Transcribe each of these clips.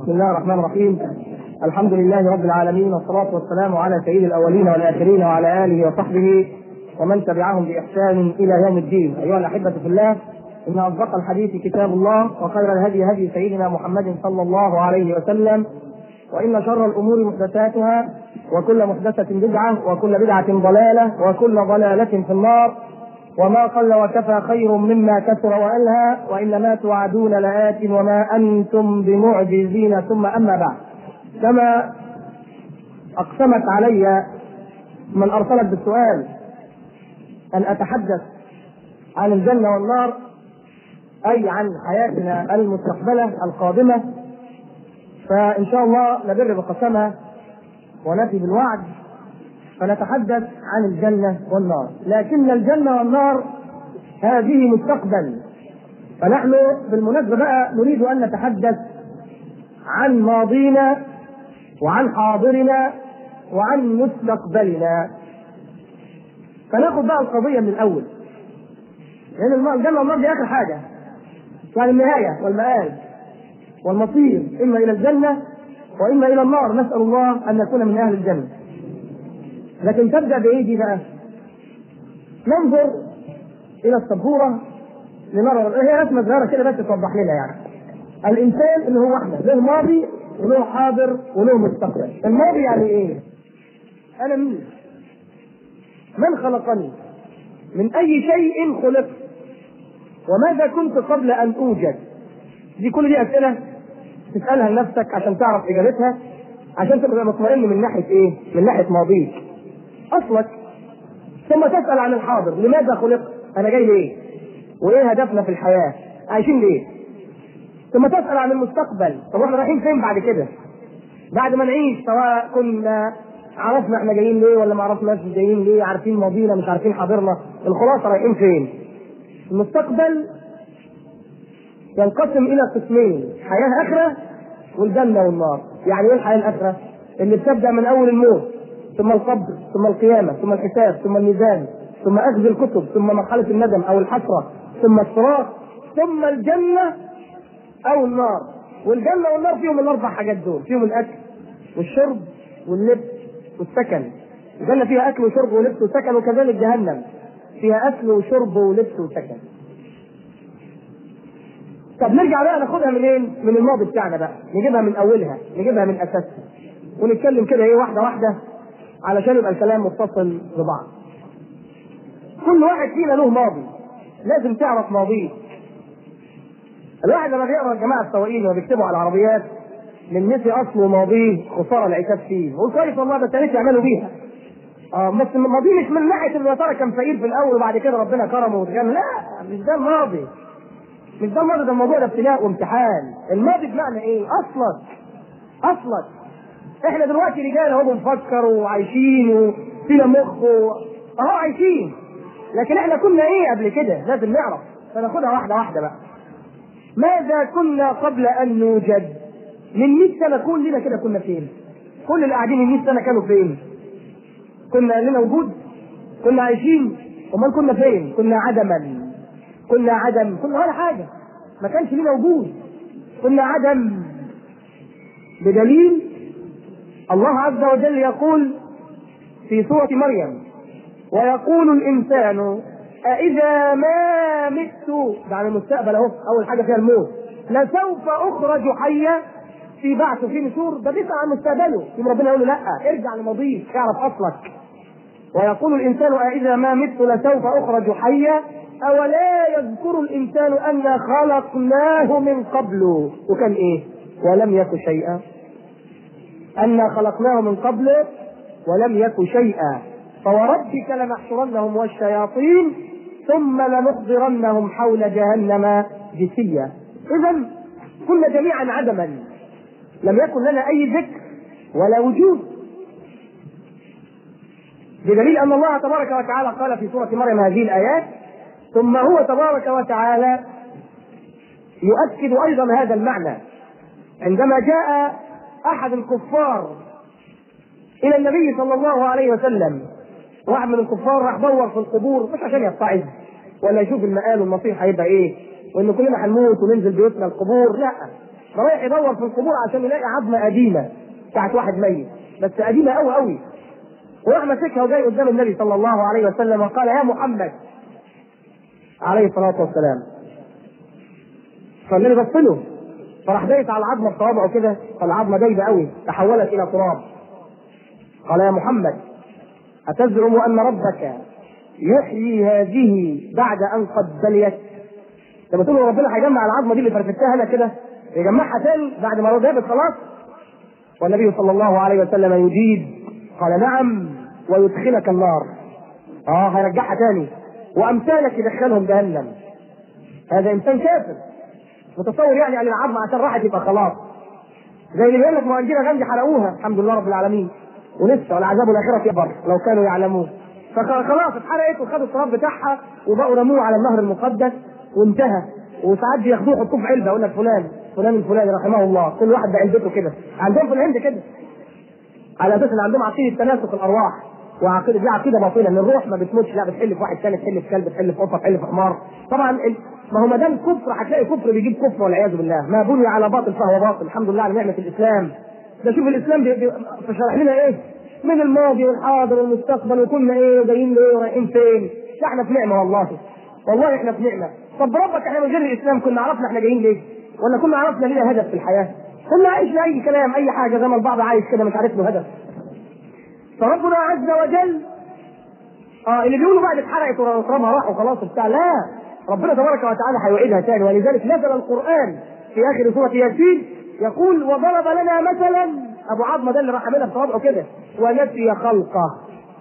بسم الله الرحمن الرحيم الحمد لله رب العالمين والصلاة والسلام على سيد الأولين والآخرين وعلى آله وصحبه ومن تبعهم بإحسان إلى يوم الدين أيها الأحبة في الله إن أصدق الحديث كتاب الله وخير الهدي هدي سيدنا محمد صلى الله عليه وسلم وإن شر الأمور محدثاتها وكل محدثة بدعة وكل بدعة ضلالة وكل ضلالة في النار وما قل وكفى خير مما كثر وألهى وإنما توعدون لآت وما أنتم بمعجزين ثم أما بعد كما أقسمت علي من أرسلت بالسؤال أن أتحدث عن الجنة والنار أي عن حياتنا المستقبلة القادمة فإن شاء الله نبر بقسمها ونفي بالوعد فنتحدث عن الجنة والنار لكن الجنة والنار هذه مستقبل فنحن بالمناسبة بقى نريد أن نتحدث عن ماضينا وعن حاضرنا وعن مستقبلنا فناخد بقى القضية من الأول لأن الجنة والنار دي آخر حاجة يعني النهاية والمآل والمصير إما إلى الجنة وإما إلى النار نسأل الله أن نكون من أهل الجنة لكن تبدا بايه دي بقى؟ ننظر الى السبوره لنرى هي رسمه صغيره كده بس توضح لنا يعني. الانسان اللي هو احنا له ماضي وله حاضر وله مستقبل. الماضي يعني ايه؟ انا مين؟ من خلقني؟ من اي شيء خلقت؟ وماذا كنت قبل ان اوجد؟ دي كل دي اسئله تسالها لنفسك عشان تعرف اجابتها عشان تبقى مطمئن من ناحيه ايه؟ من ناحيه ماضيك. اصلك ثم تسال عن الحاضر لماذا خلقت انا جاي ليه وايه هدفنا في الحياه عايشين ليه ثم تسال عن المستقبل طب احنا رايحين فين بعد كده بعد ما نعيش سواء كنا عرفنا احنا جايين ليه ولا ما عرفناش جايين ليه عارفين ماضينا مش عارفين حاضرنا الخلاصه رايحين فين المستقبل ينقسم الى قسمين حياه اخره والجنه والنار يعني ايه الحياه الاخره اللي بتبدا من اول الموت ثم القبر ثم القيامة ثم الحساب ثم الميزان ثم أخذ الكتب ثم مرحلة الندم أو الحسرة ثم الصراط ثم الجنة أو النار والجنة والنار فيهم الأربع حاجات دول فيهم الأكل والشرب واللبس والسكن الجنة فيها أكل وشرب ولبس وسكن وكذلك جهنم فيها أكل وشرب ولبس وسكن طب نرجع بقى ناخدها منين؟ من الماضي بتاعنا بقى، نجيبها من أولها، نجيبها من أساسها. ونتكلم كده إيه واحدة واحدة علشان يبقى الكلام متصل ببعض. كل واحد فينا له ماضي لازم تعرف ماضيه. الواحد لما بيقرا الجماعه السواقين وبيكتبوا على العربيات من نسي اصله وماضيه خساره العتاب فيه، يقول كويس والله ده التاريخ يعملوا بيها. اه بس الماضي مش من ناحيه انه يا ترى كان فقير في الاول وبعد كده ربنا كرمه واتغنى، لا مش ده الماضي. مش ده الماضي ده الموضوع ده ابتلاء وامتحان، الماضي بمعنى ايه؟ اصلك اصلك احنا دلوقتي رجال اهو بنفكر وعايشين وفينا مخ و... اهو عايشين لكن احنا كنا ايه قبل كده لازم نعرف فناخدها واحده واحده بقى ماذا كنا قبل ان نوجد من 100 سنه كلنا كده كنا فين كل اللي قاعدين من 100 سنه كانوا فين كنا لنا وجود كنا عايشين امال كنا فين كنا عدما كنا عدم كنا ولا حاجه ما كانش لنا وجود كنا عدم بدليل الله عز وجل يقول في سورة مريم ويقول الإنسان أإذا ما مت بعد المستقبل أهو أول حاجة فيها الموت لسوف أخرج حيا في بعث وفي نشور ده بيسأل عن مستقبله يوم ربنا يقول له لا ارجع لماضيك اعرف أصلك ويقول الإنسان أإذا ما مت لسوف أخرج حيا أولا يذكر الإنسان أنا خلقناه من قبل وكان إيه ولم يك شيئا أنا خلقناه من قبل ولم يك شيئا فوربك لنحشرنهم والشياطين ثم لنحضرنهم حول جهنم جثيا إذا كنا جميعا عدما لم يكن لنا أي ذكر ولا وجود بدليل أن الله تبارك وتعالى قال في سورة مريم هذه الآيات ثم هو تبارك وتعالى يؤكد أيضا هذا المعنى عندما جاء احد الكفار الى النبي صلى الله عليه وسلم واحد من الكفار راح دور في القبور مش عشان يتعظ ولا يشوف المآل والمصير هيبقى ايه وان كلنا هنموت وننزل بيوتنا القبور لا ده رايح يدور في القبور عشان يلاقي عظمه قديمه بتاعت واحد ميت بس قديمه قوي قوي وراح ماسكها وجاي قدام النبي صلى الله عليه وسلم وقال يا محمد عليه الصلاه والسلام فالنبي بص له فراح دايس على العظمه بصوابعه كده فالعظمه دايبه قوي تحولت الى تراب قال يا محمد أتزعم أن ربك يحيي هذه بعد أن قد بليت؟ لما تقول ربنا هيجمع العظمة دي اللي فرفتها أنا كده يجمعها تاني بعد ما جابت خلاص والنبي صلى الله عليه وسلم يجيب قال نعم ويدخلك النار اه هيرجعها تاني وامثالك يدخلهم جهنم هذا انسان كافر متصور يعني ان العظمه عشان راحت يبقى خلاص زي اللي بيقول لك ما عندنا غندي حرقوها الحمد لله رب العالمين ولسه والعذاب الاخره يكبر لو كانوا يعلمون فخلاص اتحرقت وخدوا التراب بتاعها وبقوا رموه على النهر المقدس وانتهى وساعات بياخدوه يحطوه في علبه يقول لك فلان فلان الفلاني رحمه الله كل واحد بعلبته كده عندهم في الهند كده على اساس ان عندهم عقيده تناسق الارواح وعقيده دي عقيده باطله ان الروح ما بتموتش لا بتحل في واحد ثاني تحل في كلب تحل في قطه تحل في حمار طبعا ال... ما هو ما دام كفر هتلاقي كفر بيجيب كفر والعياذ بالله ما بني على باطل فهو باطل الحمد لله على نعمه الاسلام ده شوف الاسلام بي... بي... شرح لنا ايه من الماضي والحاضر والمستقبل وكنا ايه وجايين ليه ورايحين فين لا احنا في نعمه والله والله احنا في نعمه طب ربك احنا من غير الاسلام كنا عرفنا احنا جايين ليه ولا كنا عرفنا لينا هدف في الحياه كنا عايش لاي كلام اي حاجه زي ما البعض عايش كده مش عارف له هدف فربنا عز وجل اه اللي بيقولوا بعد اتحرقت وترابها راح وخلاص وبتاع لا ربنا تبارك وتعالى هيعيدها تاني ولذلك نزل القران في اخر سوره ياسين يقول وضرب لنا مثلا ابو عظمه ده اللي راح عاملها بصوابعه كده ونسي خلقه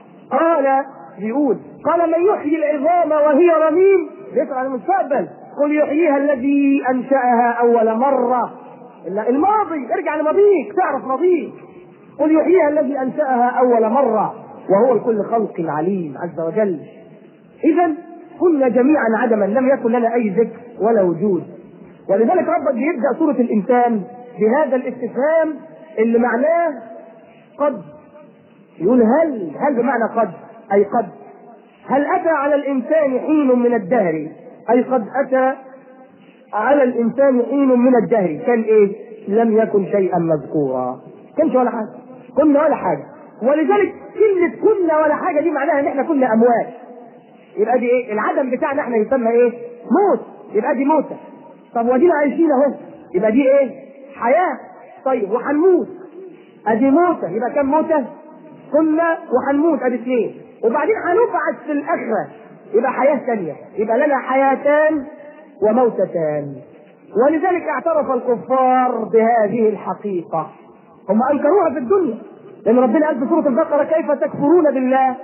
قال بيقول قال من يحيي العظام وهي رميم بيسأل عن المستقبل قل يحييها الذي انشاها اول مره الماضي ارجع لماضيك تعرف ماضيك قل يحييها الذي انشاها اول مره وهو لكل خلق عليم عز وجل اذا كنا جميعا عدما لم يكن لنا اي ذكر ولا وجود ولذلك ربك بيبدا سوره الانسان بهذا الاستفهام اللي معناه قد يقول هل هل بمعنى قد اي قد هل اتى على الانسان حين من الدهر اي قد اتى على الانسان حين من الدهر كان ايه لم يكن شيئا مذكورا كانش ولا حاجه كنا ولا حاجه ولذلك كلمه كنا ولا حاجه دي معناها ان احنا كنا اموات يبقى دي ايه العدم بتاعنا احنا يسمى ايه موت يبقى دي موتة طب ودينا عايشين اهو يبقى دي ايه حياه طيب وهنموت ادي موتة يبقى كم موتة كنا وهنموت ادي اثنين وبعدين هنبعث في الاخره يبقى حياه ثانيه يبقى لنا حياتان وموتتان ولذلك اعترف الكفار بهذه الحقيقه هم انكروها في الدنيا لان ربنا قال في سوره البقره كيف تكفرون بالله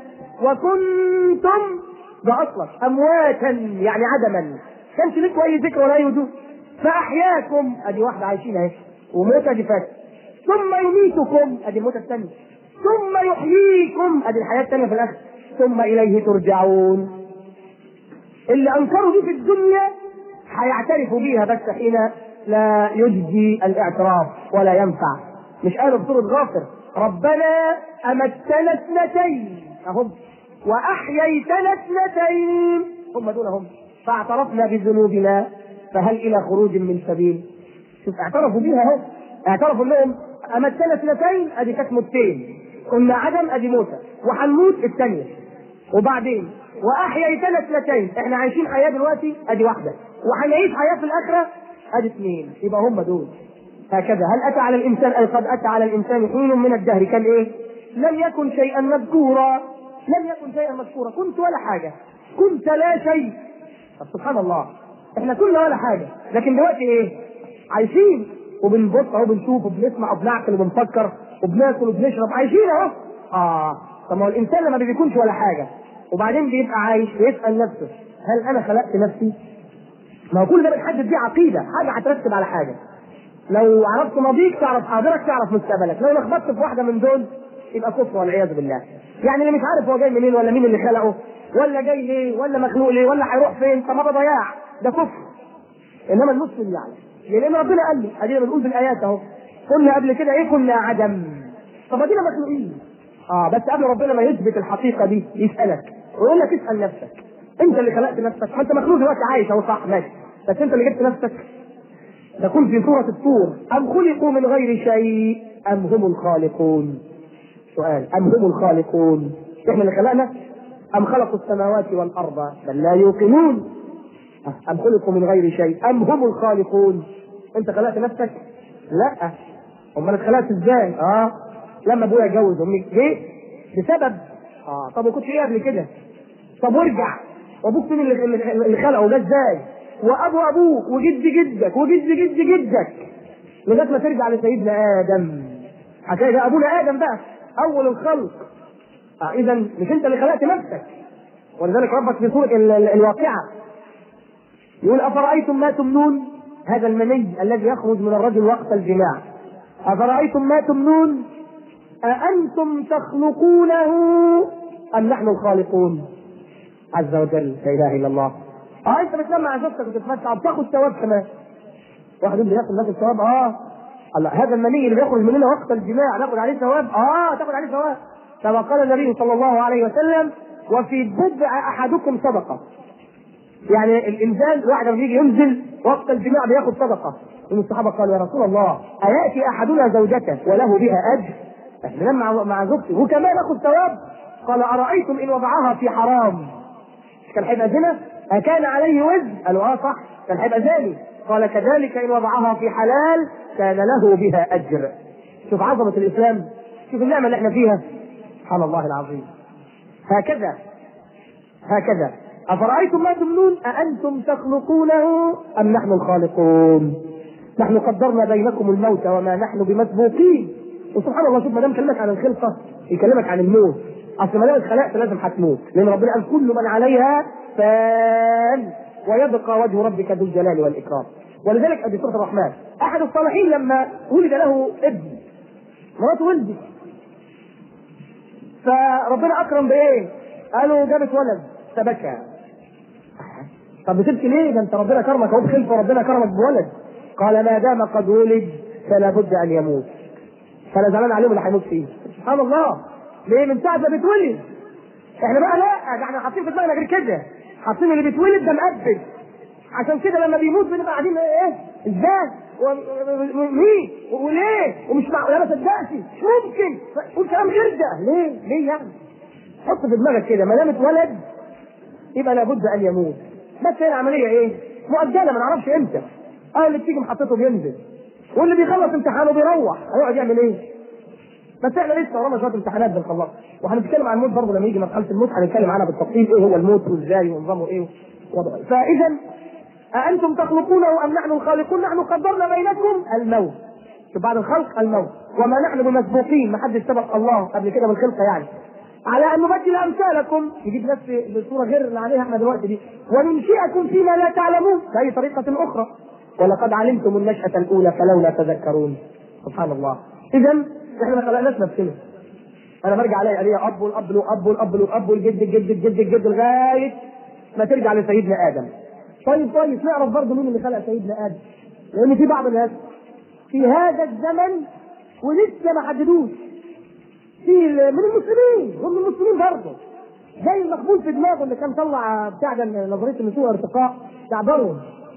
وكنتم ده اصلا امواتا يعني عدما كانش لكم اي ذكر ولا اي وجود فاحياكم ادي واحده عايشين اهي وموتة دي فاتت ثم يميتكم ادي الموتة الثانية ثم يحييكم ادي الحياة الثانية في الاخر ثم اليه ترجعون اللي انكروا دي في الدنيا هيعترفوا بيها بس حين لا يجدي الاعتراف ولا ينفع مش قالوا في سورة غافر ربنا امتنا اثنتين اهم واحييتنا اثنتين هم دول هم فاعترفنا بذنوبنا فهل الى خروج من سبيل شوف اعترفوا بيها اهو اعترفوا انهم امتنا اثنتين ادي كانت موتين كنا عدم ادي موتة وهنموت الثانية وبعدين واحييتنا اثنتين احنا عايشين حياة دلوقتي ادي واحدة وهنعيش حياة في الاخرة ادي اثنين يبقى هم دول هكذا هل اتى على الانسان اي قد اتى على الانسان حين من الدهر كان ايه؟ لم يكن شيئا مذكورا لم يكن شيئا مذكورا كنت ولا حاجة كنت لا شيء طب سبحان الله احنا كنا ولا حاجة لكن دلوقتي ايه؟ عايشين وبنبص اهو بنشوف وبنسمع وبنعقل وبنفكر وبناكل وبنشرب عايشين اهو اه طب ما هو الانسان لما بيكونش ولا حاجه وبعدين بيبقى عايش ويسال نفسه هل انا خلقت نفسي؟ ما هو كل ده بتحدد دي عقيده حاجه هترتب على حاجه لو عرفت ماضيك تعرف حاضرك تعرف مستقبلك لو لخبطت في واحده من دول يبقى كفر والعياذ بالله يعني اللي مش عارف هو جاي منين ولا مين اللي خلقه ولا جاي ليه ولا مخلوق ليه ولا هيروح فين طب هذا ضياع ده كفر انما المسلم يعني لان ربنا قال لي ادينا بنقول بالايات اهو قلنا قبل كده ايه كنا عدم طب ادينا مخلوقين اه بس قبل ربنا ما يثبت الحقيقه دي يسالك ويقول لك اسال نفسك انت اللي خلقت نفسك ما انت مخلوق دلوقتي عايش اهو صح ماشي بس انت اللي جبت نفسك تكون في سورة الطور أم خلقوا من غير شيء أم هم الخالقون سؤال أم هم الخالقون إحنا اللي خلقنا أم خلقوا السماوات والأرض بل لا يوقنون أم خلقوا من غير شيء أم هم الخالقون أنت خلقت نفسك لا أمال اتخلقت إزاي آه لما أبويا اتجوز أمي ليه بسبب آه طب وكنت إيه قبل كده طب وارجع وابوك مين اللي, اللي خلقه ده ازاي؟ وابو ابوك وجد جدك وجد جد جدك لغايه ما ترجع لسيدنا ادم عشان ده ابونا ادم بقى اول الخلق آه اذا مش انت اللي خلقت نفسك ولذلك ربك في سوره ال- ال- الواقعه يقول افرايتم ما تمنون هذا المني الذي يخرج من الرجل وقت الجماع افرايتم ما تمنون أأنتم تخلقونه أم نحن الخالقون عز وجل لا إله إلا الله اه انت بتنام مع زوجتك وتتمتع وبتاخد ثواب كمان واحد يقول لي ياخد ناخد ثواب اه الله هذا المني اللي بيخرج مننا وقت الجماع ناخد عليه ثواب اه تاخد عليه ثواب كما قال النبي صلى الله عليه وسلم وفي بدع احدكم صدقه يعني الانسان الواحد لما يجي ينزل وقت الجماع بياخد صدقه من الصحابه قالوا يا رسول الله اياتي احدنا زوجته وله بها اجر احنا ننام مع مع زوجتي وكمان اخذ ثواب قال ارايتم ان وضعها في حرام مش كان هيبقى زنا أكان عليه وزن؟ قالوا اه صح كان هيبقى زاني قال كذلك ان وضعها في حلال كان له بها اجر شوف عظمه الاسلام شوف النعمه اللي احنا فيها سبحان الله العظيم هكذا هكذا أفرأيتم ما تمنون أأنتم تخلقونه أم نحن الخالقون نحن قدرنا بينكم الموت وما نحن بمسبوقين وسبحان الله شوف ما دام كلمك عن الخلقة يكلمك عن الموت أصل ما دام اتخلقت لازم هتموت لأن ربنا قال كل من عليها فان ويبقى وجه ربك ذو الجلال والإكرام ولذلك أبي سورة الرحمن أحد الصالحين لما ولد له ابن مراته ولدت فربنا أكرم بإيه؟ قالوا جابت ولد فبكى طب بتبكي ليه؟ ده انت ربنا كرمك اهو بخلفه وربنا كرمك بولد. قال ما دام قد ولد فلا بد ان يموت. فانا زعلان عليهم اللي هيموت فيه. سبحان الله. ليه؟ من ساعه ما بيتولد. احنا بقى لا ده احنا حاطين في دماغنا غير كده. حاطين اللي بيتولد ده مقبل. عشان كده لما بيموت بنبقى قاعدين ايه؟ ازاي؟ ومين؟ وليه؟ ومش مع ما صدقش مش ممكن قول كلام غير ده ليه؟ ليه يعني؟ حط في دماغك كده ما دام اتولد يبقى لابد ان يموت بس هي العمليه ايه؟ مؤجله ما نعرفش امتى اه اللي بتيجي محطته بينزل واللي بيخلص امتحانه بيروح هيقعد يعمل ايه؟ بس احنا لسه ورانا شويه امتحانات بنخلصها وهنتكلم عن الموت برضه لما يجي مرحله الموت هنتكلم عنها بالتفصيل ايه هو الموت وازاي ونظامه ايه وضعه فاذا أأنتم تخلقونه أم نحن الخالقون؟ نحن قدرنا بينكم الموت. شوف بعد الخلق الموت، وما نحن بمسبوقين، ما حدش سبق الله قبل كده بالخلقة يعني. على ان نبدل امثالكم يجيب نفس بصوره غير اللي عليها احنا دلوقتي دي وننشئكم فيما لا تعلمون باي طريقه اخرى ولقد علمتم النشأة الأولى فلولا تذكرون سبحان الله إذا إحنا ما خلقناش نفسنا أنا برجع ألاقي عليها أب والأب له أب والأب له أب والجد الجد الجد الجد لغاية ما ترجع لسيدنا آدم طيب كويس نعرف برضه مين اللي خلق سيدنا آدم لأن في بعض الناس في هذا الزمن ولسه ما حددوش في من المسلمين هم المسلمين برضه زي المقبول في دماغه اللي كان طلع بتاع ده نظريه النسوء والارتقاء بتاع داروين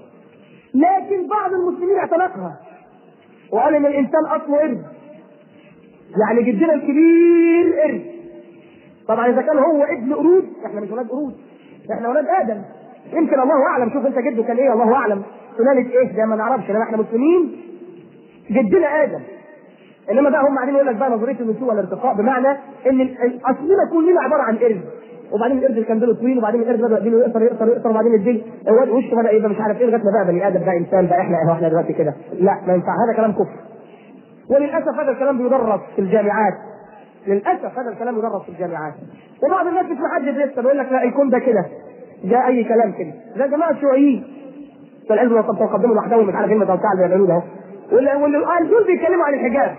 لكن بعض المسلمين اعتنقها وقال ان الانسان اصله قرد يعني جدنا الكبير قرد طبعا اذا كان هو ابن قرود احنا مش ولاد قرود احنا ولاد ادم يمكن الله اعلم شوف انت جده كان ايه الله اعلم سلاله ايه ده ما نعرفش انما احنا مسلمين جدنا ادم انما بقى هم قاعدين يقول لك بقى نظريه النسوء والارتقاء بمعنى ان ال- اصلنا كلنا عباره عن قرد وبعدين القرد اللي كان ديله طويل وبعدين القرد بدا ديله يقصر يقصر يقصر وبعدين الديل الواد وشه بدا يبقى مش عارف ايه لغايه ما بقى بني ادم بقى انسان بقى احنا احنا دلوقتي كده لا ما ينفع هذا كلام كفر وللاسف هذا الكلام بيدرس في الجامعات للاسف هذا الكلام يدرس في الجامعات وبعض الناس مش محدد لسه بيقول لك لا يكون ده كده جاء اي كلام كده زي جماعه الشيوعيين فالعلم تقدموا الوحدوي مش عارف ايه المتوقع اللي بيعملوه ده واللي واللي قال دول بيتكلموا عن الحجاب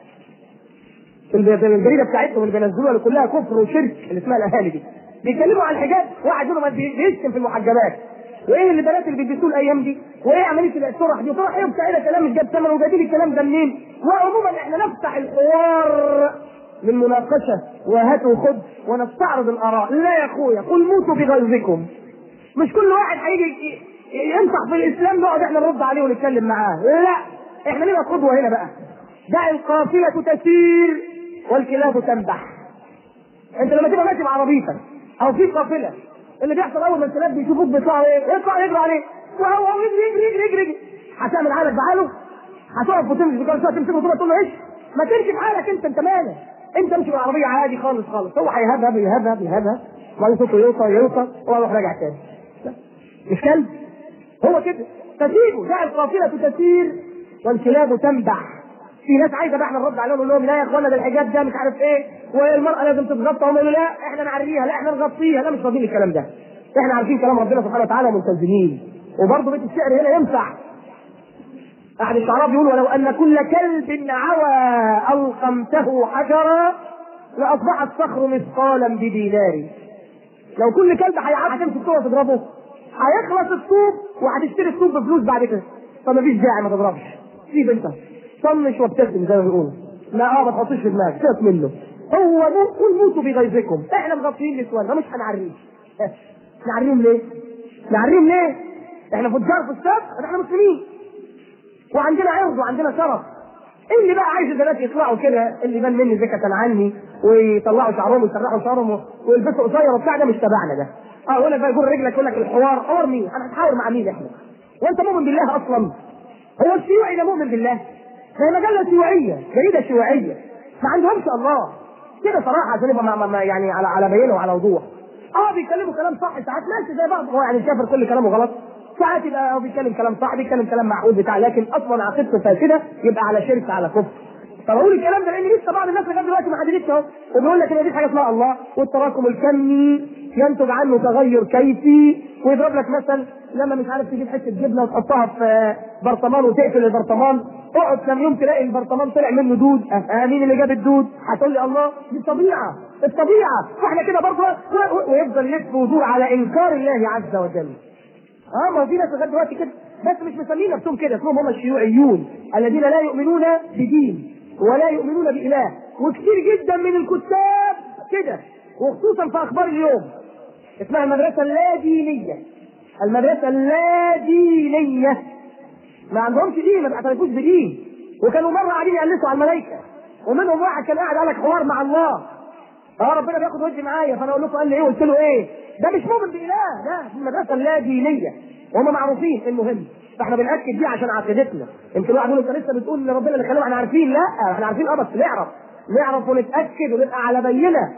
في الجريده بتاعتهم اللي بينزلوها اللي كلها كفر وشرك اللي اسمها الاهالي دي بيتكلموا عن الحجاب واحد منهم بيشتم في المحجبات وايه اللي البنات اللي بيلبسوه الايام دي وايه عمليه الطرح دي طرح ايه وبتاع ده كلام مش جاب ثمن وجايبين الكلام ده منين وعموما احنا نفتح الحوار للمناقشه وهات وخد ونستعرض الاراء لا يا اخويا قل موتوا بغيظكم مش كل واحد هيجي ينفع في الاسلام نقعد احنا نرد عليه ونتكلم معاه لا احنا نبقى قدوه هنا بقى دع القافله تسير والكلاب تنبح انت لما تبقى ماشي بعربيتك او في قافله اللي بيحصل اول ما الكلاب بيشوفوك بيطلعوا ايه؟ يطلع يجري عليك وهو هو يجري يجري يجري يجري, يجري. هتعمل حالك بحاله هتقف وتمشي كده شويه تمسكه وتقول له ايش؟ ما تمشي بحالك انت انت مالك انت امشي بالعربيه عادي خالص خالص هو هيهبهب يهبهب يهبهب وبعدين صوته يوصل يوصل وهو يروح راجع تاني مش كلب هو كده فسيبه دع القافله تسير والكلاب تنبح في ناس عايزه بقى احنا نرد عليهم نقول لهم لا يا اخوانا ده الحجاب ده مش عارف ايه والمراه لازم تتغطى هم يقولوا لا احنا نعريها لا احنا نغطيها لا مش راضيين الكلام ده احنا عارفين كلام ربنا سبحانه وتعالى وملتزمين وبرضه بيت الشعر هنا ينفع احد الشعراء بيقول ولو ان كل كلب عوى القمته حجرا لاصبح الصخر مثقالا بدينار لو كل كلب هيعدي تمسك الطوبه تضربه هيخلص الطوب وهتشتري الطوب بفلوس بعد كده فما فيش داعي ما تضربش سيب انت طنش وابتسم زي ما بيقولوا لا اه ما تحطوش في دماغك سيبك منه هو مو قل موتوا بغيظكم احنا مغطيين نسواننا مش هنعريه نعريهم ليه؟ نعريهم ليه؟ احنا فجار في السبت احنا مسلمين وعندنا عرض وعندنا شرف اللي بقى عايز البنات يطلعوا كده اللي بان مني زكاة عني ويطلعوا شعرهم ويسرحوا شعرهم ويلبسوا قصير وبتاع ده مش تبعنا ده اه يقول لك بقى يقول رجلك يقول لك الحوار حوار مين؟ انا هتحاور مع مين احنا؟ وانت مؤمن بالله اصلا؟ هو الشيوعي ده مؤمن بالله؟ هي مجلة شيوعية جريدة شيوعية ما عندهمش الله كده صراحة عشان يبقى ما- ما- ما- يعني على على بينه وعلى وضوح اه بيتكلموا كلام صح ساعات ماشي زي بعض هو يعني كافر كل كلامه غلط ساعات يبقى هو بيتكلم كلام صح بيتكلم كلام معقول بتاع لكن اصلا عقيدته فاسده يبقى على شرك على كفر طب اقول الكلام ده لان لسه بعض الناس لغايه دلوقتي ما حددتش اهو وبيقول لك ان دي حاجه اسمها الله والتراكم الكمي ينتج عنه تغير كيفي ويضرب لك مثل لما مش عارف تجيب حته جبنه وتحطها في برطمان وتقفل البرطمان اقعد كم يوم تلاقي البرطمان طلع منه دود اه مين اللي جاب الدود؟ هتقول لي الله دي الطبيعه الطبيعه واحنا كده برضه و- و- ويفضل يلف ويدور على انكار الله عز وجل اه ما في ناس لغايه دلوقتي كده بس مش مسمين نفسهم كده اسمهم هم الشيوعيون الذين لا يؤمنون بدين ولا يؤمنون بإله وكثير جدا من الكتاب كده وخصوصا في أخبار اليوم اسمها المدرسة اللادينية المدرسة اللادينية ما عندهمش دين ما بيعترفوش بدين وكانوا مرة قاعدين يقلسوا على الملائكة ومنهم واحد كان قاعد قال لك حوار مع الله اه ربنا بياخد وجه معايا فانا اقول لكم قال لي ايه قلت له ايه ده مش مؤمن باله لا دي المدرسه اللادينيه وهم معروفين المهم فاحنا بناكد دي عشان عقيدتنا يمكن واحد يقول انت لسه بتقول ان ربنا اللي خلاه احنا عارفين لا احنا عارفين اه بس نعرف نعرف ونتاكد ونبقى على بينه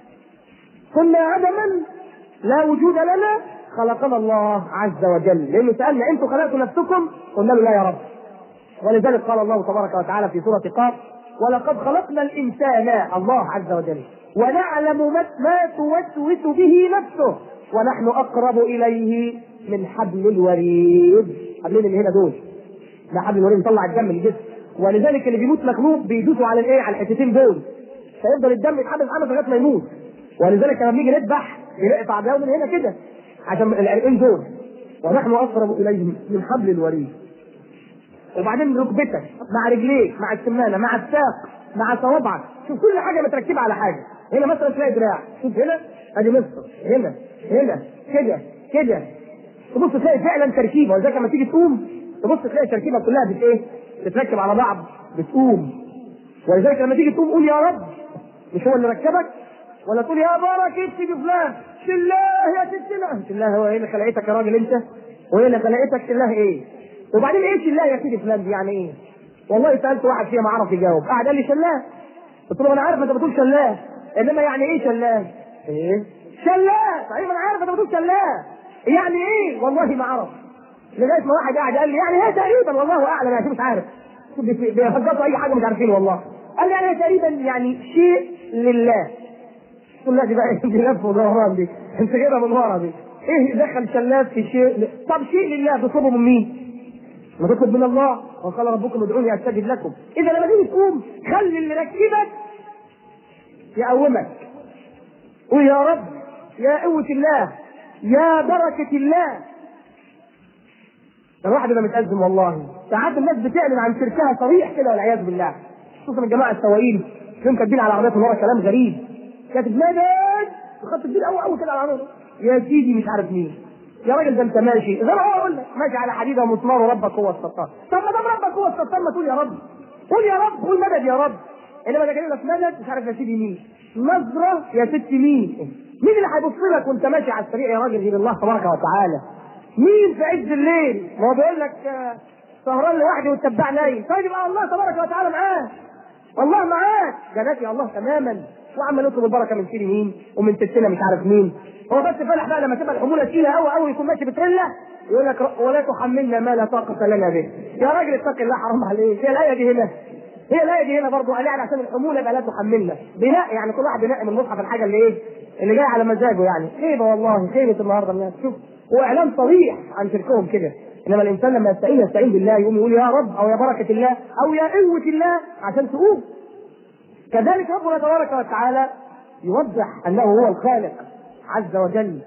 كنا عدما لا وجود لنا خلقنا الله عز وجل لانه سالنا انتم خلقتوا نفسكم قلنا له لا يا رب ولذلك قال الله تبارك وتعالى في سوره قاف ولقد خلقنا الانسان الله عز وجل ونعلم ما ما توسوس به نفسه ونحن اقرب اليه من حبل الوريد حبلين اللي هنا دول ده حبل الوريد مطلع الدم من الجسم ولذلك اللي بيموت مخلوق بيدوسوا على الايه على الحتتين دول فيفضل الدم يتحبس عنه لغايه ما يموت ولذلك لما بنيجي نذبح بنقطع ده من هنا كده عشان العرقين دول ونحن اقرب اليه من حبل الوريد وبعدين ركبتك مع رجليك مع السمانه مع الساق مع صوابعك شوف كل حاجه متركبه على حاجه هنا مثلا تلاقي دراع شوف هنا ادي مصر هنا هنا كده كده تبص تلاقي فعلا تركيبه ولذلك لما تيجي تقوم تبص تلاقي التركيبه كلها بت ايه؟ بتتركب على بعض بتقوم ولذلك لما تيجي تقوم قول يا رب مش هو اللي ركبك ولا تقول يا بركة سيدي فلان شلاه يا ست الله شلاه هو ايه اللي خلقتك يا راجل انت؟ وايه اللي خلقتك شلاه ايه؟ وبعدين ايه شلاه يا سيدي فلان دي يعني ايه؟ والله سالت واحد فيها ما عرف يجاوب قاعد قال لي شلاه قلت له انا عارف انت بتقول شلاه انما يعني ايه شلاه؟ ايه؟ شلاه ايوه انا عارف انت بتقول شلاه يعني ايه؟ والله ما عرف لغايه ما واحد قاعد قال لي يعني هي تقريبا والله اعلم يعني مش عارف بيفجروا اي حاجه مش عارفين والله قال لي يعني هي تقريبا يعني شيء لله قلت له لا دي بقى دي لف ودوران دي انت جايبها من ورا دي ايه دخل شلات في شيء طب شيء لله تطلبه من مين؟ ما تطلب من الله وقال ربكم ادعوني استجب لكم اذا لما تيجي تقوم خلي اللي ركبك يقومك قول يا رب يا قوة الله يا بركة الله الواحد يبقى متأزم والله ساعات الناس بتعلن عن شركها صريح كده والعياذ بالله خصوصا الجماعة السواقين فيهم كاتبين على العربيات من ورا كلام غريب كاتب مدد وخط كبير قوي قوي كده على العربية يا سيدي مش عارف مين يا راجل ده انت ماشي زي ما هو اقول لك ماشي على حديده ومسمار وربك هو الستار طب ما دام ربك هو الستار ما تقول يا رب قول يا رب قول مدد يا رب انما ده جاي لك مدد مش عارف يا سيدي مين نظره يا ست مين مين اللي هيبص لك وانت ماشي على السريع يا راجل غير الله تبارك وتعالى مين في عز الليل ما هو بيقول لك آه، سهران لوحدي والتبع نايم طيب يبقى الله تبارك وتعالى معاه والله معاك جنات يا الله تماما وعمال يطلب البركه من سيدي مين ومن ستنا مش عارف مين هو بس فلح بقى لما تبقى الحموله تقيله قوي قوي يكون ماشي بترله يقول لك ولا تحملنا ما لا طاقه لنا به يا راجل اتق الله حرام عليك هي الايه دي هنا هي الايه دي هنا برضه قال يعني عشان الحموله يبقى لا تحملنا بناء يعني كل واحد بينقي من المصحف الحاجه اللي ايه اللي جاي على مزاجه يعني خيبه والله خيبه النهارده الناس شوف هو اعلان صريح عن شركهم كده انما الانسان لما يستعين يستعين بالله يقوم يقول يا رب او يا بركه الله او يا قوه الله عشان تقوم كذلك ربنا تبارك وتعالى يوضح انه هو الخالق عز وجل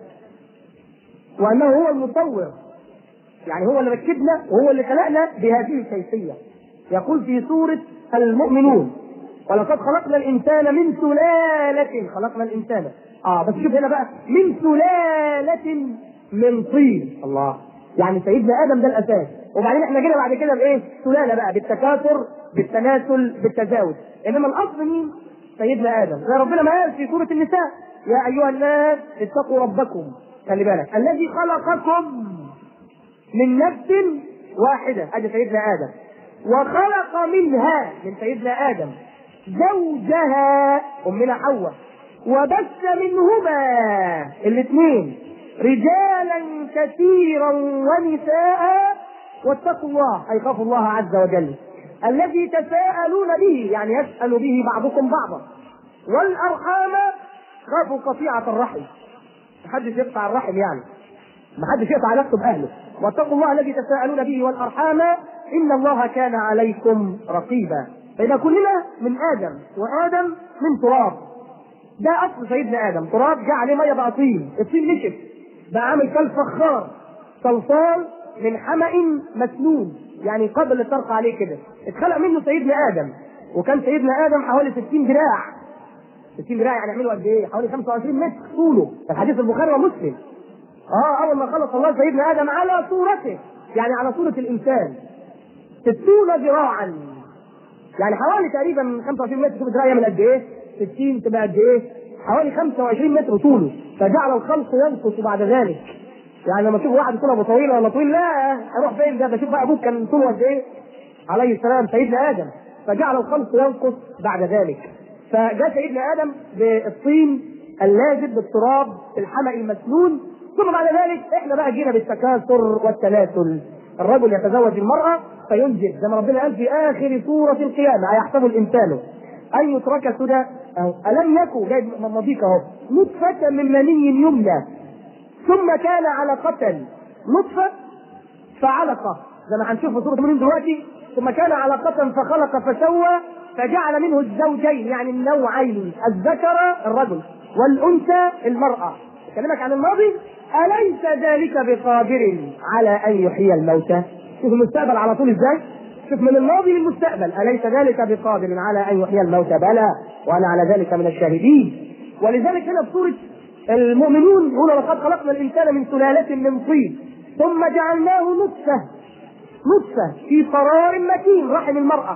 وانه هو المصور يعني هو اللي ركبنا وهو اللي خلقنا بهذه الكيفيه يقول في سوره المؤمنون ولقد خلقنا الانسان من سلاله خلقنا الانسان اه بس شوف هنا بقى من سلاله من طين الله يعني سيدنا ادم ده الاساس وبعدين احنا جينا بعد كده بايه؟ سلاله بقى بالتكاثر بالتناسل بالتزاوج انما الاصل مين؟ سيدنا ادم زي ربنا ما قال في سوره النساء يا ايها الناس اتقوا ربكم خلي بالك الذي خلقكم من نفس واحده ادي سيدنا ادم وخلق منها من سيدنا ادم زوجها امنا حواء وبث منهما الاثنين رجالا كثيرا ونساء واتقوا الله اي خافوا الله عز وجل الذي تساءلون به يعني يسال به بعضكم بعضا والارحام خافوا قطيعه الرحم محدش يقطع الرحم يعني محدش يقطع علاقته باهله واتقوا الله الذي تساءلون به والارحام ان الله كان عليكم رقيبا فاذا كلنا من ادم وادم من تراب ده اصل سيدنا ادم تراب جه عليه ميه بقى طين الطين نشف بقى عامل كالفخار صلصال من حمأ مسنون يعني قبل الطرق عليه كده اتخلق منه سيدنا ادم وكان سيدنا ادم حوالي 60 ذراع 60 ذراع يعني يعملوا قد ايه؟ حوالي 25 متر طوله الحديث البخاري ومسلم اه اول ما خلق الله سيدنا ادم على صورته يعني على صوره الانسان 60 ذراعا يعني حوالي تقريبا 25 متر شوف الذراع يعمل قد ايه؟ 60 تبقى قد ايه؟ حوالي 25 متر طوله فجعل الخلق ينقص بعد ذلك يعني لما تشوف واحد طوله طويل ولا طويل لا اروح فين ده بشوف بقى ابوك كان طوله قد ايه؟ عليه السلام سيدنا ادم فجعل الخلق ينقص بعد ذلك فجاء سيدنا ادم بالطين اللازب بالتراب الحمأ المسنون ثم بعد ذلك احنا بقى جينا بالتكاثر والتناسل الرجل يتزوج المرأة فينجب زي ما ربنا قال في آخر سورة القيامة أيحسب الإنسان أن يترك سدى ألم يكن جايب مضيق أهو نطفة من مني يمنى ثم كان علقة نطفة فعلقة زي ما هنشوف في سورة المؤمنين دلوقتي ثم كان علقة فخلق فسوى فجعل منه الزوجين يعني النوعين الذكر الرجل والأنثى المرأة أكلمك عن الماضي أليس ذلك بقادر على أن يحيي الموتى شوف المستقبل على طول إزاي شوف من الماضي للمستقبل أليس ذلك بقادر على أن يحيي الموتى بلى وأنا على ذلك من الشاهدين ولذلك هنا في سورة المؤمنون هنا لقد خلقنا الإنسان من سلالة من طين ثم جعلناه نطفة نطفة في قرار مكين رحم المرأة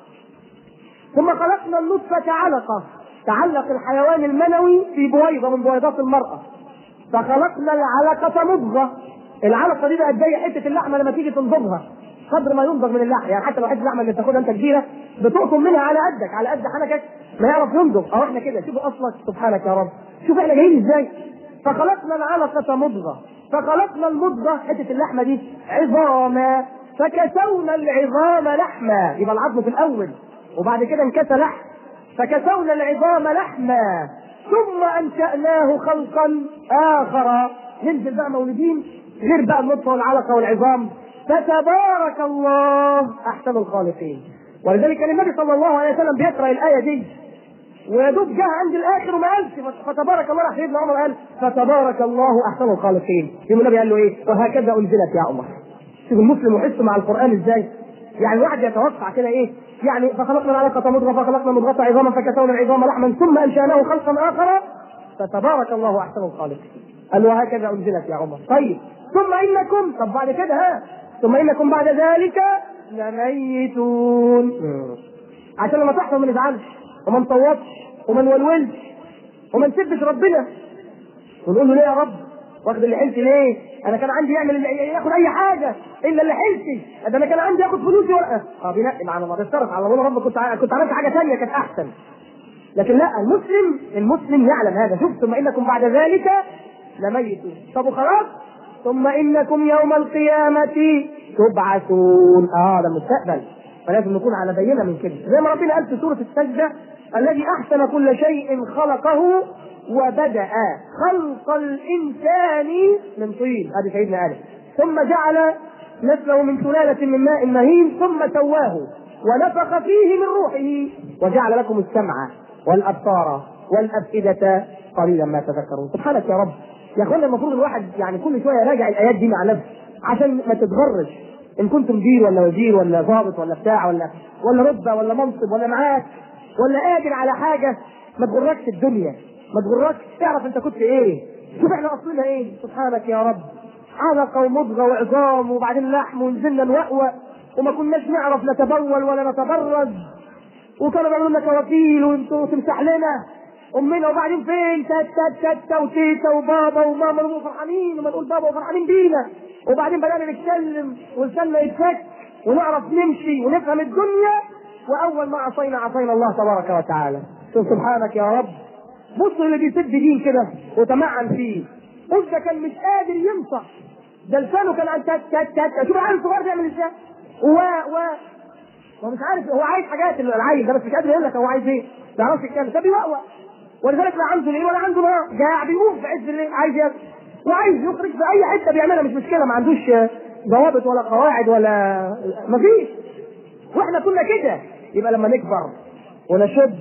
ثم خلقنا النطفة علقة تعلق الحيوان المنوي في بويضة من بويضات المرأة فخلقنا العلقة مضغة العلقة دي بقت زي حتة اللحمة لما تيجي تنضغها قدر ما ينضغ من اللحم يعني حتى لو حته اللحمه اللي بتاخدها انت كبيره بتقطم منها على قدك على قد حنكك ما يعرف ينضغ او احنا كده شوفوا اصلك سبحانك يا رب شوف احنا جايين ازاي فخلقنا العلقة مضغة فخلقنا المضغة حتة اللحمة دي عظاما فكسونا العظام لحما يبقى العظم في الأول وبعد كده انكسى لحم فكسونا العظام لحما ثم أنشأناه خلقا آخر ننزل بقى مولودين غير بقى النطفة والعلقة والعظام فتبارك الله أحسن الخالقين ولذلك كان النبي صلى الله عليه وسلم بيقرأ الآية دي ويدوب جه عند الاخر وما قالش فتبارك الله راح سيدنا عمر قال فتبارك الله احسن الخالقين يوم النبي قال له ايه وهكذا انزلت يا عمر شوف المسلم يحس مع القران ازاي يعني الواحد يتوقع كده ايه يعني فخلقنا العلقة مضغة فخلقنا مضغة عظاما فكسونا العظام لحما ثم انشأناه خلقا اخر فتبارك الله احسن الخالقين قال وهكذا انزلت يا عمر طيب ثم انكم طب بعد كده ها ثم انكم بعد ذلك لميتون عشان لما تحصل ما نزعلش وما نصوتش وما نولولش وما نسبش ربنا ونقول له ليه يا رب واخد اللي حلتي ليه؟ انا كان عندي يعمل اللي ياخد اي حاجه الا اللي حلتي ده انا كان عندي ياخد فلوسي ولا اه بينقي معنا ما بيتصرف على الله رب كنت ع- كنت عملت حاجه ثانيه كانت احسن لكن لا المسلم المسلم يعلم هذا شوف ثم انكم بعد ذلك لميتون طب وخلاص ثم انكم يوم القيامه تبعثون اه ده المستقبل فلازم نكون على بينه من كده زي ما ربنا قال في سوره السجده الذي احسن كل شيء خلقه وبدا خلق الانسان من طين هذه سيدنا ادم ثم جعل نسله من سلاله من ماء مهين ثم سواه ونفخ فيه من روحه وجعل لكم السمع والابصار والافئده قليلا ما تذكرون سبحانك يا رب يا اخوانا المفروض الواحد يعني كل شويه يراجع الايات دي مع نفسه عشان ما تتغرش ان كنت مدير ولا وزير ولا ضابط ولا بتاع ولا ولا رتبه ولا منصب ولا معاك ولا قادر على حاجه ما تغركش الدنيا ما تغركش تعرف انت كنت ايه شوف احنا اصلنا ايه سبحانك يا رب علقه ومضغه وعظام وبعدين لحم ونزلنا نوقوق وما كناش نعرف نتبول ولا نتبرز وكانوا بيعملوا لنا كوافيل وانتوا تمسح لنا امنا وبعدين فين تات تات تات وتيتا وبابا وماما ونقول فرحانين وما نقول بابا وفرحانين بينا وبعدين بدانا نتكلم ولساننا يتفك ونعرف نمشي ونفهم الدنيا واول ما عصينا عصينا الله تبارك وتعالى شوف سبحانك يا رب بص اللي بيسد دين كده وتمعن فيه بص ده كان مش قادر ينصح ده لسانه كان عن تات تات تات شوف العيل الصغير بيعمل ازاي و و هو مش عارف هو عايز حاجات اللي العيل ده بس مش قادر يقول لك هو عايز ايه ما يعرفش يتكلم ده بيوقوق ولذلك لا عنده ليل ولا عنده نهار جاع بيقوم في عز الليل عايز ياكل وعايز يخرج في اي حته بيعملها مش مشكله ما عندوش ضوابط ولا قواعد ولا مفيش واحنا كنا كده يبقى لما نكبر ونشد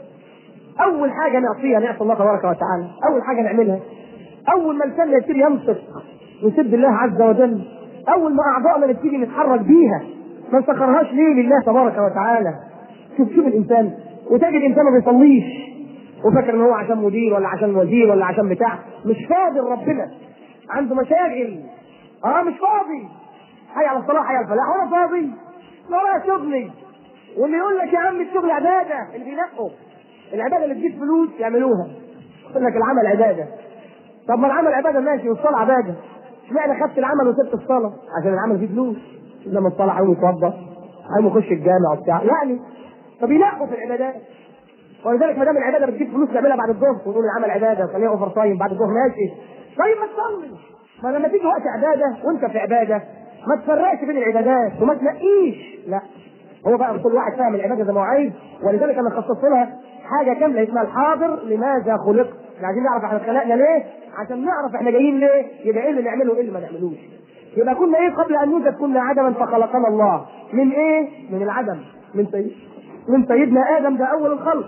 اول حاجه نعصيها نعصي الله تبارك وتعالى اول حاجه نعملها اول ما لساننا يبتدي ينطق ويسب الله عز وجل اول ما اعضائنا نبتدي نتحرك بيها ما نسخرهاش ليه لله تبارك وتعالى شوف شوف الانسان وتجد انسان ما بيصليش وفاكر ان هو عشان مدير ولا عشان وزير ولا عشان بتاع مش فاضي لربنا عنده مشاغل اه مش فاضي حي على الصلاه حي على الفلاح وانا فاضي ولا شغلي واللي يقول لك يا عم الشغل عباده اللي بينقوا العباده اللي تجيب فلوس يعملوها يقول لك العمل عباده طب ما العمل عباده ماشي والصلاه عباده اشمعنى خدت العمل وسبت الصلاه عشان العمل فيه فلوس لما الصلاه هيقوم يتوضا هيقوم يخش الجامع وبتاع يعني فبينقوا في العبادات ولذلك ما دام العباده بتجيب فلوس نعملها بعد الظهر ونقول العمل عباده خليها اوفر تايم بعد الظهر ماشي طيب ما تصلي ما لما تيجي وقت عباده وانت في عباده ما تفرقش بين العبادات وما تنقيش لا هو بقى كل واحد فاهم العباده زي ما هو عايز ولذلك انا خصصت لها حاجه كامله اسمها الحاضر لماذا خلقت احنا عايزين نعرف احنا اتخلقنا ليه عشان نعرف احنا جايين ليه يبقى ايه اللي نعمله وايه اللي ما نعملوش يبقى كنا ايه قبل ان نوجد كنا عدما فخلقنا الله من ايه من العدم من سيد من سيدنا ادم ده اول الخلق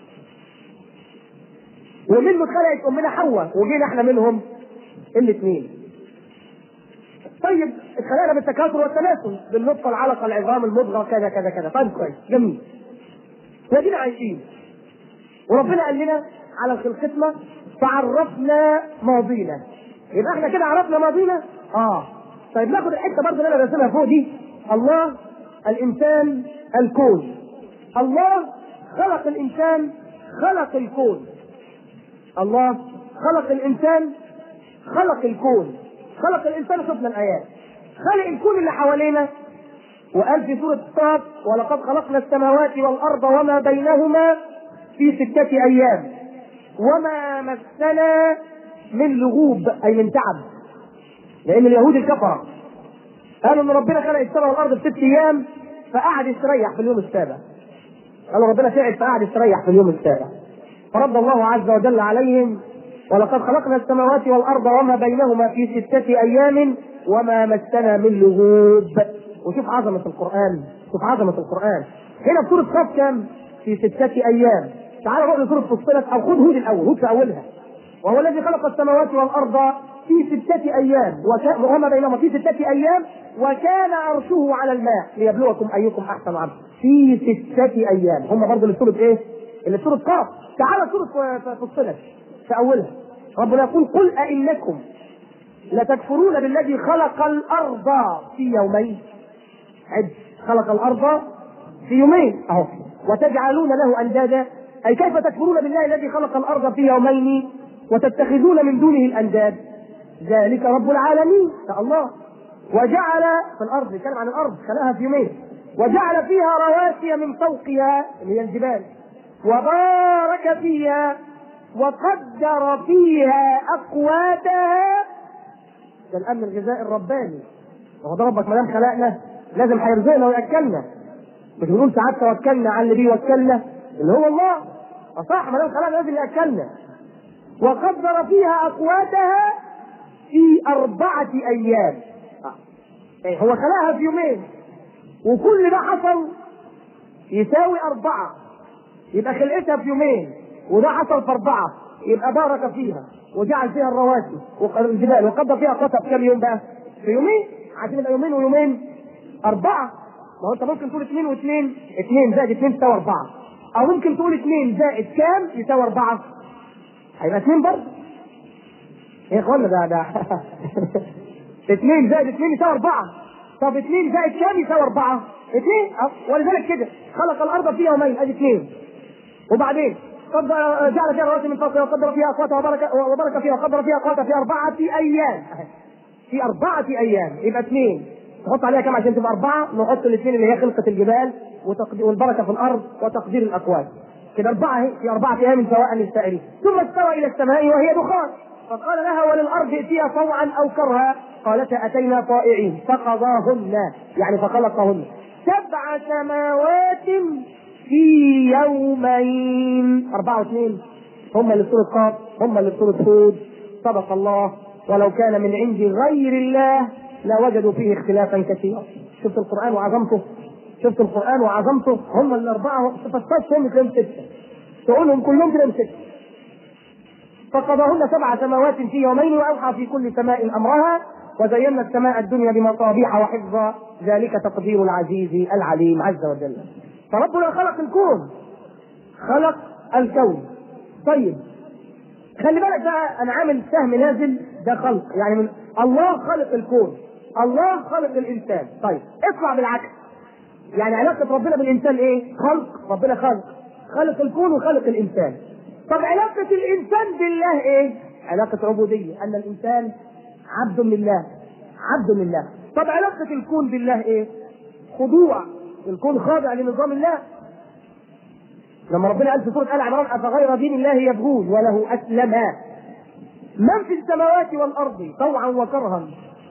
ومنه اتخلقت امنا حواء وجينا احنا منهم الاثنين طيب اتخلقنا بالتكاثر والتناسل بالنطفه العلقه العظام المضغه كذا كذا كذا طيب كويس جميل وادينا عايشين وربنا قال لنا على خلقتنا فعرفنا ماضينا يبقى احنا كده عرفنا ماضينا اه طيب ناخد الحته برضه اللي انا راسمها فوق دي الله الانسان الكون الله خلق الانسان خلق الكون الله خلق الانسان خلق الكون خلق الانسان شفنا الايات خلق الكون اللي حوالينا وقال في سورة الصاد ولقد خلقنا السماوات والأرض وما بينهما في ستة أيام وما مسنا من لغوب أي من تعب لأن اليهود الكفرة قالوا إن ربنا خلق السماء والأرض في ست أيام فقعد يستريح في اليوم السابع قالوا ربنا تعب فقعد يستريح في اليوم السابع فرد الله عز وجل عليهم ولقد خلقنا السماوات والارض وما بينهما في سته ايام وما مسنا من لغوب وشوف عظمه القران شوف عظمه القران هنا في سوره صاد كام في سته ايام تعال نروح لسوره فصلت او خذ هود الاول هود في اولها وهو الذي خلق السماوات والارض في ستة أيام وكان وما بينهما في ستة أيام وكان عرشه على الماء ليبلوكم أيكم أحسن عملا في ستة أيام هم برضه اللي سورة إيه؟ اللي سورة قاف تعالى سورة فصلت في اولها ربنا يقول قل ائنكم لتكفرون بالذي خلق الارض في يومين عد خلق الارض في يومين اهو وتجعلون له اندادا اي كيف تكفرون بالله الذي خلق الارض في يومين وتتخذون من دونه الانداد ذلك رب العالمين يا الله وجعل في الارض يتكلم عن الارض خلقها في يومين وجعل فيها رواسي من فوقها اللي هي الجبال وبارك فيها وقدر فيها اقواتها ده الامن الغذائي الرباني وهو ده ربك ما دام خلقنا لازم هيرزقنا وياكلنا مش بنقول ساعات توكلنا على اللي بيوكلنا اللي هو الله صح ما دام خلقنا لازم ياكلنا وقدر فيها اقواتها في اربعه ايام إيه هو خلقها في يومين وكل ده حصل يساوي أربعة يبقى خلقتها في يومين وده حصل في أربعة يبقى بارك فيها وجعل فيها الرواسي والجبال وقدر فيها قطع في كام يوم بقى؟ في يومين عشان يبقى يومين ويومين أربعة ما هو أنت ممكن تقول اثنين واثنين اثنين زائد اثنين تساوي أربعة أو ممكن تقول اثنين زائد كام يساوي أربعة هيبقى اثنين برضه يا اخوانا ده ده اثنين زائد اثنين يساوي أربعة طب اثنين زائد كام يساوي أربعة؟ اثنين أه. ولذلك كده خلق الأرض في يومين أدي اثنين وبعدين قد جعل فيها رواسي من فوقها وقدر فيها أقواتها وبارك وبارك فيها وقدر فيها أقواتها في أربعة أيام في أربعة أيام يبقى اثنين تحط عليها كام عشان تبقى أربعة نحط الاثنين اللي هي خلقة الجبال والبركة في الأرض وتقدير الأقوات كده أربعة اهي في أربعة أيام سواء للسائلين ثم استوى إلى السماء وهي دخان فقال لها وللأرض ائتيا طوعا أو كرها قالتا أتينا طائعين فقضاهن يعني فخلقهن سبع سماوات في يومين أربعة واثنين هم اللي في سورة قاف هم اللي في سورة هود صدق الله ولو كان من عند غير الله لوجدوا فيه اختلافا كثيرا شفت القرآن وعظمته شفت القرآن وعظمته هم الأربعة فاستشهدهم تلاقيهم ستة تقولهم كلهم تلاقيهم ستة فقضاهن سبع سماوات في يومين وأوحى في كل سماء أمرها وزينا السماء الدنيا بمصابيح وحفظا ذلك تقدير العزيز العليم عز وجل فربنا خلق الكون خلق الكون طيب خلي بالك بقى انا عامل سهم نازل ده خلق يعني من الله خلق الكون الله خلق الانسان طيب اطلع بالعكس يعني علاقة ربنا بالإنسان إيه؟ خلق ربنا خلق خلق الكون وخلق الإنسان طب علاقة الإنسان بالله إيه؟ علاقة عبودية أن الإنسان عبد لله عبد لله طب علاقة الكون بالله إيه؟ خضوع الكون خاضع لنظام الله لما ربنا قال في سورة آل عمران أفغير دين الله يبغون وله أسلم من في السماوات والأرض طوعا وكرها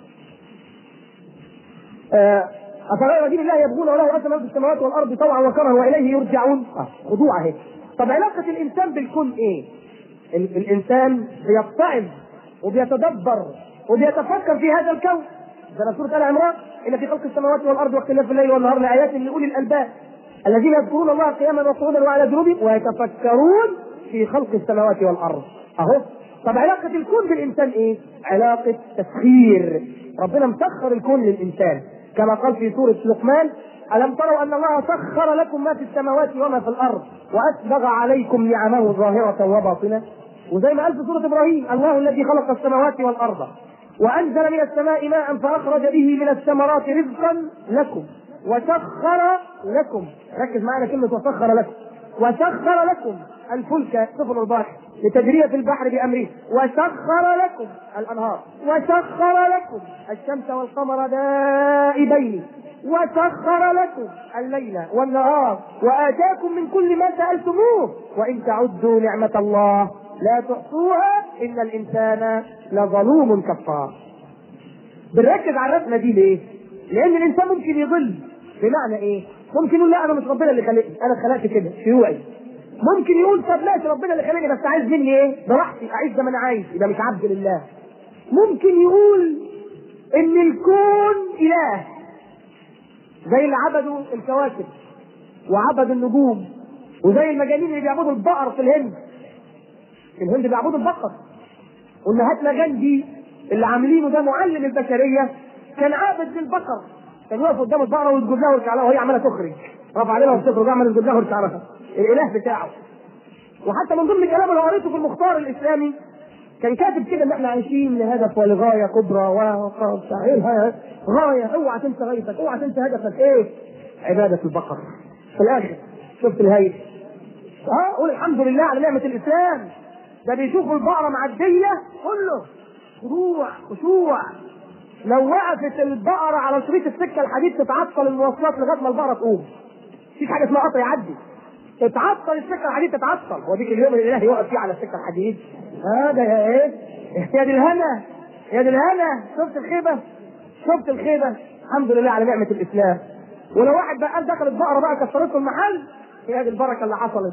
آه أفغير دين الله يبغون وله أسلم في السماوات والأرض طوعا وكرها وإليه يرجعون آه خضوع أهي طب علاقة الإنسان بالكون إيه؟ ال- الإنسان بيتعظ وبيتدبر وبيتفكر في هذا الكون ده سورة آل عمران إن في خلق السماوات والأرض واختلاف الليل والنهار لآيات لأولي الألباب الذين يذكرون الله قياما وقعودا وعلى جنوبهم ويتفكرون في خلق السماوات والأرض أهو طب علاقة الكون بالإنسان إيه؟ علاقة تسخير ربنا مسخر الكون للإنسان كما قال في سورة لقمان ألم تروا أن الله سخر لكم ما في السماوات وما في الأرض وأسبغ عليكم نعمه ظاهرة وباطنة وزي ما قال في سورة إبراهيم الله الذي خلق السماوات والأرض وأنزل من السماء ماء فأخرج به من الثمرات رزقا لكم وسخر لكم ركز معنا كلمة وسخر لكم وسخر لكم الفلك سفن البحر لتجرية في البحر بأمره وسخر لكم الأنهار وسخر لكم الشمس والقمر دائبين وسخر لكم الليل والنهار وآتاكم من كل ما سألتموه وإن تعدوا نعمة الله لا تحصوها إن الإنسان لظلوم كفار بنركز على الرسمة دي ليه؟ لأن الإنسان ممكن يضل بمعنى إيه؟ ممكن يقول لا أنا مش ربنا اللي خلقني أنا اتخلقت كده شيوعي ممكن يقول طب ماشي ربنا اللي خلقني بس عايز مني إيه؟ براحتي أعيش زي ما أنا عايز يبقى مش عبد لله ممكن يقول إن الكون إله زي اللي عبدوا الكواكب وعبدوا النجوم وزي المجانين اللي بيعبدوا البقر في الهند في الهند بيعبدوا البقر والمهاتما غاندي اللي عاملينه ده معلم البشريه كان عابد للبقر كان يقف قدام البقره ويسجد لها ويرجع لها وهي عماله تخرج رفع عليها وتخرج عمال يسجد لها ويرجع لها الاله بتاعه وحتى من ضمن الكلام اللي قريته في المختار الاسلامي كان كاتب كده ان احنا عايشين لهدف ولغايه كبرى غايه اوعى تنسى غايتك اوعى تنسى هدفك ايه؟ عباده البقر في الاخر شفت الهيئه اه قول الحمد لله على نعمه الاسلام ده بيشوف البقره معديه كله خضوع خشوع لو وقفت البقره على شريط السكه الحديد تتعطل المواصلات لغايه ما البقره تقوم مفيش حاجه اسمها قطع يعدي تتعطل السكه الحديد تتعطل وديك اليوم اللي الاله يقف فيه على السكه الحديد هذا يا ايه يا دي الهنا يا دي الهنا شفت الخيبه شفت الخيبه الحمد لله على نعمه الاسلام ولو واحد بقى قال دخلت بقره بقى كسرت له المحل هي هذه البركه اللي حصلت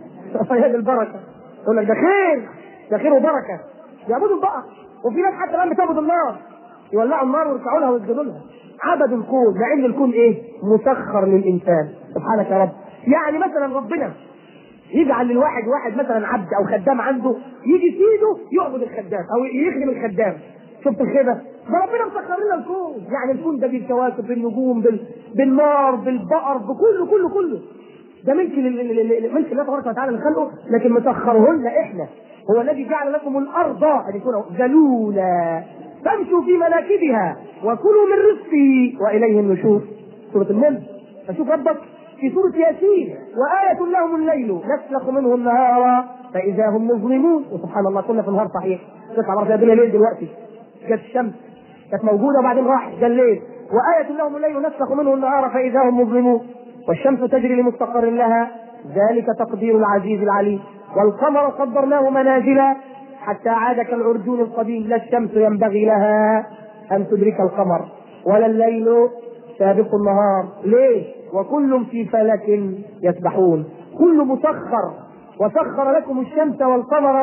هي هذه البركه يقول لك ده خير ده خير وبركه يعبدوا البقر وفي ناس حتى الان بتعبد النار يولعوا النار ويرفعوا لها ويسجدوا لها عبدوا الكون مع ان الكون ايه؟ مسخر للانسان سبحانك يا رب يعني مثلا ربنا يجعل للواحد واحد مثلا عبد او خدام عنده يجي سيده يعبد الخدام او يخدم الخدام شفت الخيبه؟ ده ربنا مسخر لنا الكون يعني الكون ده بالكواكب بالنجوم بال... بالنار بالبقر بكله كله كله ده ملك ملك الله تبارك وتعالى لخلقه لكن مسخرهن احنا هو الذي جعل لكم الارض ان يكون ذلولا فامشوا في مناكبها وكلوا من رزقه واليه النشور سوره النمل فشوف ربك في سورة ياسين وآية لهم الليل نسلخ منه النهار فإذا هم مظلمون وسبحان الله كنا في النهار صحيح تطلع مرة الدنيا ليل دلوقتي كانت الشمس كانت موجودة وبعدين راحت جا الليل وآية لهم الليل نسلخ منه النهار فإذا هم مظلمون والشمس تجري لمستقر لها ذلك تقدير العزيز العليم والقمر قدرناه منازل حتى عاد كالعرجون القديم لا الشمس ينبغي لها أن تدرك القمر ولا الليل سابق النهار ليه وكل في فلك يسبحون كل مسخر وسخر لكم الشمس والقمر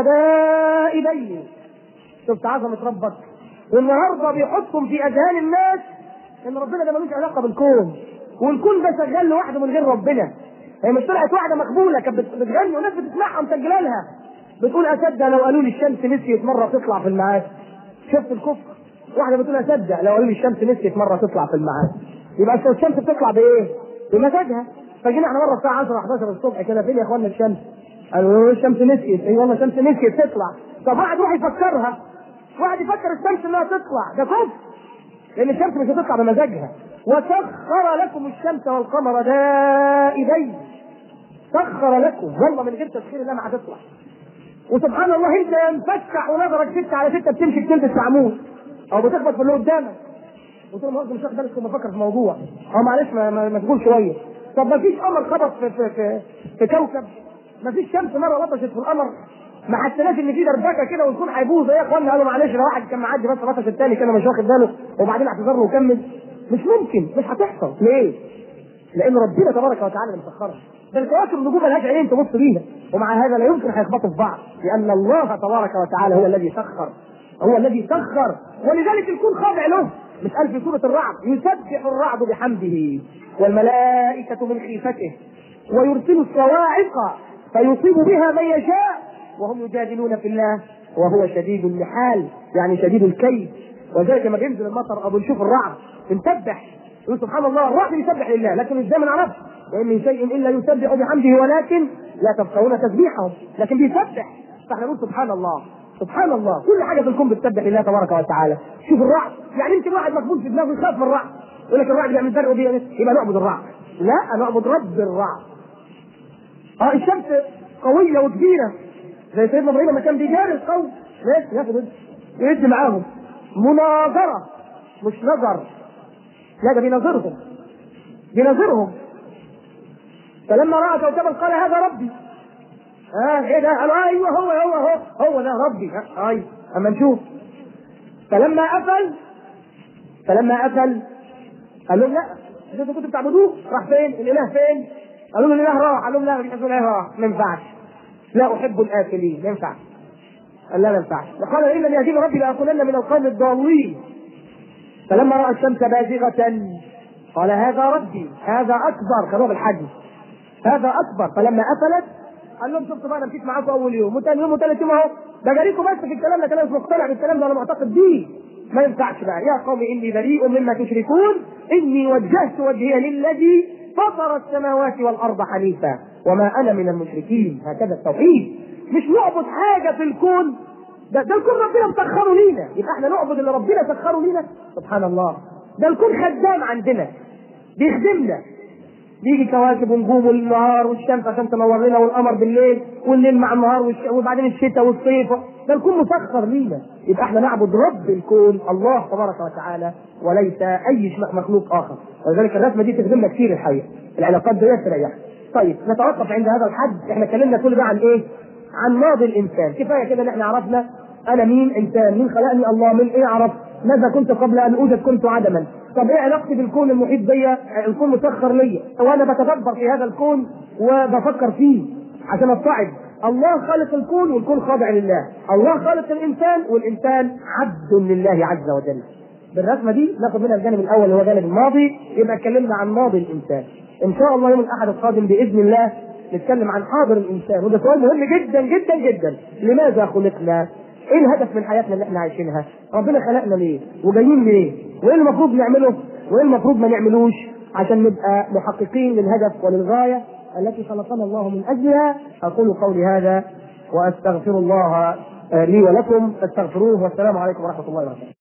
دائبين شفت عظمة ربك والنهارده بيحطهم في اذهان الناس ان ربنا ده ملوش علاقه بالكون والكون ده شغال لوحده من غير ربنا هي مش طلعت واحده مقبوله كانت بتغني والناس بتسمعها مسجله لها بتقول اصدق لو قالوا لي الشمس نسيت مره تطلع في الميعاد شفت الكفر واحده بتقول اصدق لو قالوا لي الشمس نسيت مره تطلع في الميعاد يبقى الشمس بتطلع بايه؟ بمزاجها فجينا احنا مره الساعه 10 11 الصبح كده فين يا اخوانا الشمس؟ قالوا الشمس نسيت اي والله الشمس نسيت تطلع طب واحد يروح يفكرها واحد يفكر الشمس انها تطلع ده كفر لان الشمس مش هتطلع بمزاجها وسخر لكم الشمس والقمر دائبين سخر لكم والله من غير تسخير الله ما هتطلع وسبحان الله انت مفتح ونظرك ستة على ستة بتمشي بتلبس عمود او بتخبط في اللي قدامك وتقول له مش واخد بالك بفكر في موضوع اه معلش مشغول شويه طب ما فيش قمر خبط في في في, في كوكب ما فيش شمس مره لطشت في القمر ما حسيناش ان في دربكه كده والكون هيبوظ يا اخوانا قالوا معلش ده واحد كان معدي بس لطش الثاني كده مش واخد باله وبعدين اعتذر له وكمل مش ممكن مش هتحصل ليه؟ لان ربنا تبارك وتعالى اللي مسخرها ده الكواكب النجوم ملهاش عينين تبص بيها ومع هذا لا يمكن هيخبطوا في بعض لان الله تبارك وتعالى هو الذي سخر هو الذي سخر ولذلك الكون خاضع له مش قال في سوره الرعد يسبح الرعد بحمده والملائكه من خيفته ويرسل الصواعق فيصيب بها من يشاء وهم يجادلون في الله وهو شديد المحال يعني شديد الكيد وذلك لما بينزل المطر او بنشوف الرعد بنسبح يقول سبحان الله الرعد يسبح لله لكن ازاي ما نعرفش وان من شيء الا يسبح بحمده ولكن لا تفقهون تسبيحهم لكن بيسبح فاحنا نقول سبحان الله سبحان الله كل حاجه في الكون بتسبح لله تبارك وتعالى شوف الرعد يعني يمكن واحد مقبول في دماغه يخاف من الرعد يقول لك الرعد بيعمل برق يبقى نعبد الرعد لا نعبد رب الرعد اه الشمس قويه وكبيره زي سيدنا ابراهيم لما كان بيجاري القوم ليش ياخد يدي معاهم مناظره مش نظر لا ده بيناظرهم بيناظرهم فلما راى كوكبا قال هذا ربي اه ايه ده؟ قالوا آه ايوه هو هو هو هو ده ربي آه ايوه اما نشوف فلما قفل فلما قفل قال لهم لا انتوا كنتوا بتعبدوه راح فين؟ الاله فين؟ قالوا له الاله راح قال لهم لا مش الاله راح ما ينفعش لا احب الاكلين ما ينفعش قال لا ما ينفعش وقال انني يهديني ربي لاكونن من القوم الضالين فلما راى الشمس بازغه قال هذا ربي هذا اكبر خلوه بالحجم هذا اكبر فلما قفلت قال لهم شفتوا بقى انا مشيت معاكم اول يوم وثاني يوم وثالث يوم اهو ده جاريكم بس في الكلام ده كلام مش مقتنع بالكلام ده انا معتقد بيه ما ينفعش بقى يا قوم اني بريء مما تشركون اني وجهت وجهي للذي فطر السماوات والارض حنيفا وما انا من المشركين هكذا التوحيد مش نعبد حاجه في الكون ده, ده الكون ربنا مسخره لينا يبقى احنا نعبد اللي ربنا سخره لينا سبحان الله ده الكون خدام عندنا بيخدمنا بيجي كواكب ونجوم والنهار والشمس عشان تنور لنا والقمر بالليل والليل مع النهار والش... وبعدين الشتاء والصيف ده الكون مسخر لينا يبقى احنا نعبد رب الكون الله تبارك وتعالى وليس اي مخلوق اخر ولذلك الرسمه دي تخدمنا كتير الحقيقه العلاقات دي تريحنا طيب نتوقف عند هذا الحد احنا اتكلمنا كل ده عن ايه؟ عن ماضي الانسان كفايه كده ان احنا عرفنا انا مين انسان مين خلقني الله من ايه عرف ماذا كنت قبل ان اوجد كنت عدما طب ايه علاقتي بالكون المحيط بيا الكون مسخر ليا وانا بتدبر في هذا الكون وبفكر فيه عشان اتعظ الله خالق الكون والكون خاضع لله الله خالق الانسان والانسان عبد لله عز وجل بالرسمه دي ناخد منها الجانب الاول اللي هو جانب الماضي يبقى اتكلمنا عن ماضي الانسان ان شاء الله يوم الاحد القادم باذن الله نتكلم عن حاضر الانسان وده سؤال مهم جدا جدا جدا لماذا خلقنا ايه الهدف من حياتنا اللي احنا عايشينها ربنا خلقنا ليه وجايين ليه وايه المفروض نعمله وايه المفروض ما نعملوش عشان نبقى محققين للهدف وللغايه التي خلقنا الله من اجلها اقول قولي هذا واستغفر الله لي ولكم فاستغفروه والسلام عليكم ورحمه الله وبركاته